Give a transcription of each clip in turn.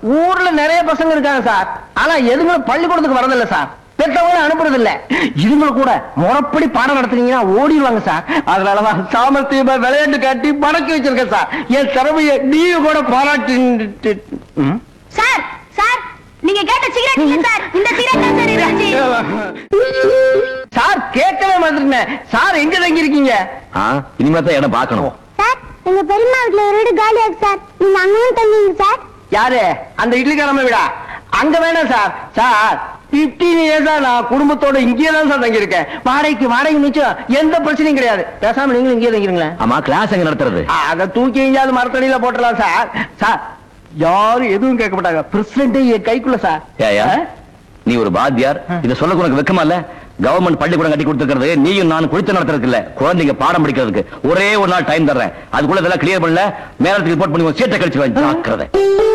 ஊர்ல நிறைய பசங்க இருக்காங்க சார் ஆனா எதுங்களும் பள்ளிக்கூடத்துக்கு வரதில்ல சார் பெற்றவங்க அனுப்புறது இல்ல இதுங்களை கூட முறைப்படி பாடம் நடத்துனீங்கன்னா ஓடிடுவாங்க சார் அதனாலதான் சாமர்த்தியமா விளையாட்டு காட்டி பணக்கி வச்சிருக்கேன் சார் என் திறமைய நீங்க கூட பாராட்டி ம்? சார் சார் நீங்க கேட்ட சிகரெட் இல்ல சார் இந்த சிகரெட் தான் சார் இருந்துச்சு சார் கேட்கவே மாட்டேன் சார் எங்க தங்கி இருக்கீங்க இனிமே தான் இடம் பார்க்கணும் சார் எங்க பெரியம்மா வீட்ல ஒரு வீடு காலி ஆகுது சார் நீங்க அங்கேயும் தங்குங்க சார் யாரு அந்த இட்லி கிழமை விடா அங்க வேணாம் சார் சார் பிப்டீன் இயர்ஸா நான் குடும்பத்தோட இங்கே தான் சார் தங்கி இருக்கேன் வாடகைக்கு வாடகை மிச்சம் எந்த பிரச்சனையும் கிடையாது பேசாம நீங்களும் இங்கே தங்கிருங்களேன் ஆமா கிளாஸ் எங்க நடத்துறது அதை தூக்கி எங்கேயாவது மரத்தடியில போட்டுடலாம் சார் சார் யாரும் எதுவும் கேட்க மாட்டாங்க பிரசிடண்ட் என் கைக்குள்ள சார் ஏயா ஆ? நீ ஒரு பாத்தியார் இத சொல்ல உனக்கு வெக்கமா இல்ல கவர்மெண்ட் பள்ளிக்கூடம் கட்டி கொடுத்துருக்கிறது நீயும் நான் குளித்து நடத்துறதுக்கு இல்ல குழந்தைங்க பாடம் படிக்கிறதுக்கு ஒரே ஒரு நாள் டைம் தர்றேன் அதுக்குள்ள இதெல்லாம் கிளியர் பண்ணல மேலத்துக்கு ரிப்போர்ட் பண்ணி உன் சீட்டை கழிச்சு ஜாக்கிரதை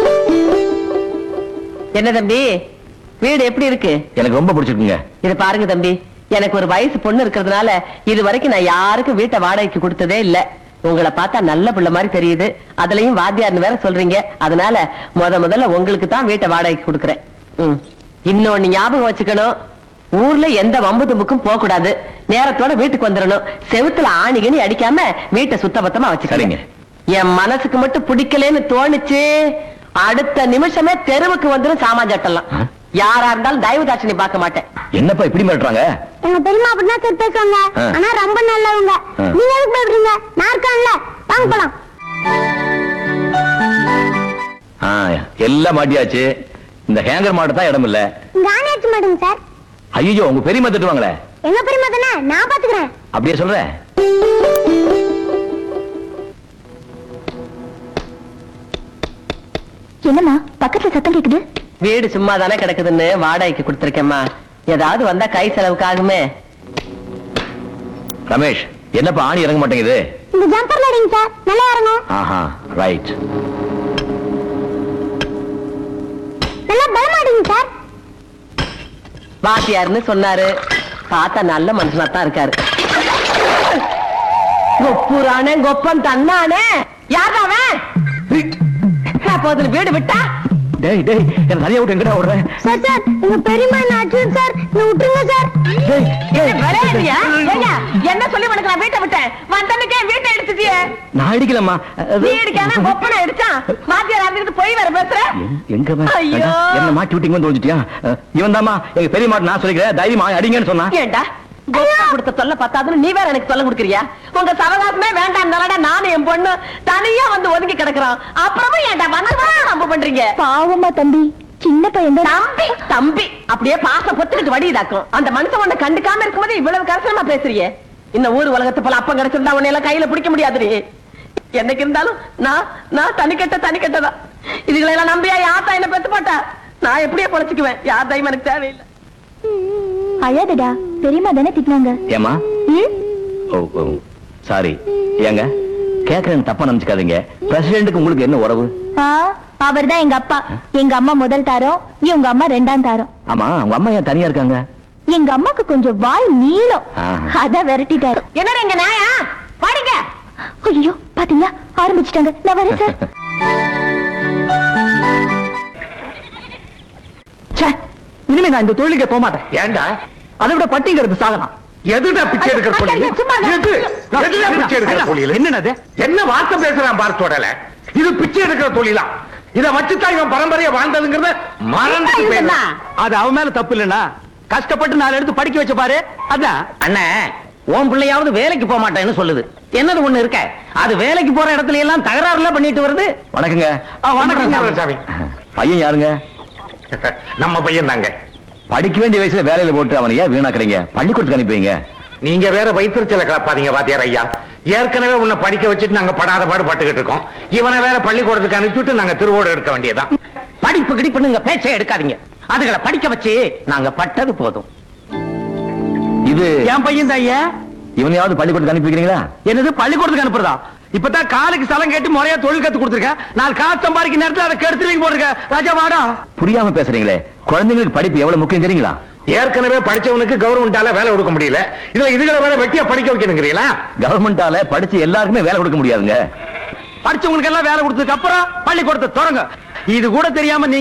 என்ன தம்பி வீடு எப்படி இருக்கு எனக்கு ரொம்ப பிடிச்சிருக்குங்க இது பாருங்க தம்பி எனக்கு ஒரு வயசு பொண்ணு இருக்கிறதுனால இது வரைக்கும் நான் யாருக்கும் வீட்டை வாடகைக்கு கொடுத்ததே இல்ல உங்களை பார்த்தா நல்ல பிள்ளை மாதிரி தெரியுது அதுலயும் வாத்தியார்னு வேற சொல்றீங்க அதனால முத முதல்ல உங்களுக்கு தான் வீட்டை வாடகைக்கு கொடுக்கறேன் ம். இன்னொன்னு ஞாபகம் வச்சுக்கணும் ஊர்ல எந்த வம்பு தும்புக்கும் போக கூடாது நேரத்தோட வீட்டுக்கு வந்துடணும் செவுத்துல ஆணிகனி அடிக்காம வீட்டை சுத்தபத்தமா வச்சுக்கறீங்க சரிங்க. என் மனசுக்கு மட்டும் பிடிக்கலன்னு தோணுச்சு அடுத்த நிமிஷமே தெருவுக்கு வந்துடும் சாமான் சட்டலாம் ஆ? யாரா இருந்தாலும் தயவு தாட்சணி பார்க்க மாட்டேன் என்னப்பா இப்படி மிரட்டுறாங்க எங்க பெரியம்மா அப்படிதான் சார் பேசுவாங்க ஆ. ஆனா ரொம்ப நல்லவங்க ஆ. நீங்க எதுக்கு பயப்படுறீங்க நான் இருக்கேன்ல வாங்க போலாம் ஆ, எல்லாம் மாட்டியாச்சு இந்த ஹேங்கர் மாட்ட தான் இடம் இல்ல இங்க ஆணி அடிச்சு மாட்டேங்க சார் ஐயோ உங்க பெரியம்மா திட்டுவாங்களே எங்க பெரியம்மா தானே நான் பாத்துக்கிறேன் அப்படியே சொல்ற என்னம்மா பக்கத்துல சத்தம் கேக்குது வீடு சும்மா தானே கிடக்குதுன்னு வாடகைக்கு கொடுத்துருக்கேம்மா ஏதாவது வந்தா கை செலவுக்கு ஆகுமே ரமேஷ் என்னப்பா ஆணி இறங்க மாட்டேங்குது இந்த ஜம்பர்ல அடிங்க சார் நல்லா இறங்கும் ஆஹா ரைட் நல்லா பலமா அடிங்க சார் வாத்தியாருன்னு சொன்னாரு பார்த்தா நல்ல மனுஷனா தான் இருக்காரு கொப்புரானே கொப்பன் தன்னானே யாரா அவன் அப்போது வீடு விட்டா டேய் டேய் என்ன நிறைய விட்டு எங்கடா ஓடுறேன் சார் சார் எங்க பெரியம்மா என்ன அடிச்சு சார் என்ன விட்டுருங்க சார் டேய், டேய். என்ன விளையாடுறியா? ஏய்யா, என்ன சொல்லி உனக்கு நான் வீட்டை விட்டேன் வந்தனுக்கே வீட்டை எடுத்துட்டியே நான் அடிக்கலம்மா நீ எடுக்காம கொப்பனை அடிச்சான் வாத்தியார் அறிஞ்சிட்டு போய் வர பேசுற எங்க அவன்? ஐயோ. அடா, என்ன மாட்டி விட்டீங்க தோஞ்சிட்டியா இவன் தாமா எங்க பெரிய மாட்டு நான் சொல்லிக்கிறேன் தைரியமா அடிங்கன்னு சொன்னா ஏண்டா கொப்பை கொடுத்த தொல்லை பத்தாதுன்னு நீ வேற எனக்கு சொல்ல கொடுக்குறியா உங்க சவகாசமே வேண்டாம் நானும் என் பொண்ணு தனியா வந்து ஒதுங்கி கிடக்குறான் அப்புறமும் ஏன்டா வந்ததா நம்ப பண்றீங்க பாவமா தம்பி சின்ன பையன் தம்பி தம்பி அப்படியே பாச பொத்துக்கிட்டு வடிதாக்கும் அந்த மனுஷன் உன்னை கண்டுக்காம இருக்கும்போது இவ்வளவு கரசனமா பேசுறியே இந்த ஊர் உலகத்து போல அப்பம் கிடைச்சிருந்தா உன்னை எல்லாம் கையில பிடிக்க முடியாது என்னைக்கு இருந்தாலும் நான் நான் தனிக்கட்ட தனிக்கட்டதான் இதுகளை எல்லாம் நம்பியா யாத்தா என்ன பெத்து போட்டா நான் எப்படியே பொழைச்சுக்குவேன் யார் தையம் எனக்கு தேவையில்லை அழாதடா பெரியம்மா தானே திட்டினாங்க ஏமா ஓ ஓ சாரி ஏங்க கேக்குறேன் தப்பா நினைச்சுக்காதீங்க பிரசிடென்ட்டுக்கு உங்களுக்கு என்ன உறவு அவர் தான் எங்க அப்பா எங்க அம்மா முதல் தாரம் இவங்க அம்மா ரெண்டாம் தாரம் ஆமா உங்க அம்மா ஏன் தனியா இருக்காங்க எங்க அம்மாக்கு கொஞ்சம் வாய் நீளம் ஆ. அத விரட்டிட்டாரு என்னடா எங்க நாயா பாடுங்க ஐயோ பாத்தீங்களா ஆரம்பிச்சிட்டாங்க நான் வரேன் சார் ச்சே, இனிமே நான் இந்த தொழிலுக்கே போக மாட்டேன் ஏண்டா அதை விட பட்டிங்கிறது சாகலாம் எதுடா பிச்சை எடுக்கிற ஐயா, தொழில் ஐயா, சும்மா இரு. எது எதுடா பிச்சை எடுக்கிற தொழில் என்னது என்ன வார்த்தை பேசுறான் பார் தொடல இது பிச்சை எடுக்கிற தொழிலா இத வச்சுதான் இவன் பரம்பரையா வாழ்ந்ததுங்கிறத மறந்துட்டு போயிடலாம் அது அவன் மேல தப்பு இல்லைன்னா கஷ்டப்பட்டு நாலு எடுத்து படிக்க வச்ச பாரு அதான் அண்ணே உன் பிள்ளையாவது வேலைக்கு போக மாட்டேன்னு சொல்லுது என்னது ஒண்ணு இருக்க அது வேலைக்கு போற இடத்துல எல்லாம் தகராறுல பண்ணிட்டு வருது வணக்கங்க ஆ, வணக்கம் சாமி பையன் யாருங்க நம்ம பையன் தாங்க படிக்க வேண்டிய வயசுல வேலையில போட்டு அவனை ஏன் வீணாக்குறீங்க பள்ளிக்கூடத்துக்கு அனுப்புவீங்க நீங்க வேற வயிற்றுச்சல கிளப்பாதீங்க வாத்தியார் ஐயா ஏற்கனவே உன்னை படிக்க வச்சுட்டு நாங்க படாத பாடு பட்டுக்கிட்டு இருக்கோம் இவனை வேற பள்ளிக்கூடத்துக்கு அனுப்பிச்சுட்டு நாங்க திருவோடு எடுக்க வேண்டியதான் படிப்பு கிடிப்புன்னு பேச்சே எடுக்காதீங்க அதுகளை படிக்க வச்சு நாங்க பட்டது போதும் இது என் பையன் தான் ஐயா இவனையாவது பள்ளிக்கூடத்துக்கு அனுப்பிக்கிறீங்களா என்னது பள்ளிக்கூடத்துக்கு அனுப்புறதா இப்பதான் காலுக்கு சலம் கேட்டு முறையா தொழில் கத்து கொடுத்துருக்கேன் நாலு காசு சம்பாதிக்க நேரத்துல அதை கெடுத்துலீங்க போட்டுருக்க ராஜா வாடா புரியாம பேசுறீங்களே குழந்தைங்களுக்கு படிப்பு எவ்வளவு முக்கியம் தெரியுங்களா ஏற்கனவே படிச்சவனுக்கு கவர்மெண்டால வேலை கொடுக்க முடியல இதுல இதுகளை வேற வெட்டியா படிக்க வைக்கணுங்கிறீங்களா கவர்மெண்டால படிச்சு எல்லாருக்குமே வேலை கொடுக்க முடியாதுங்க படிச்சவங்களுக்கு எல்லாம் வேலை கொடுத்ததுக்கு அப்புறம் பள்ளிக்கூடத்தை தொடங்க இது கூட தெரியாம நீ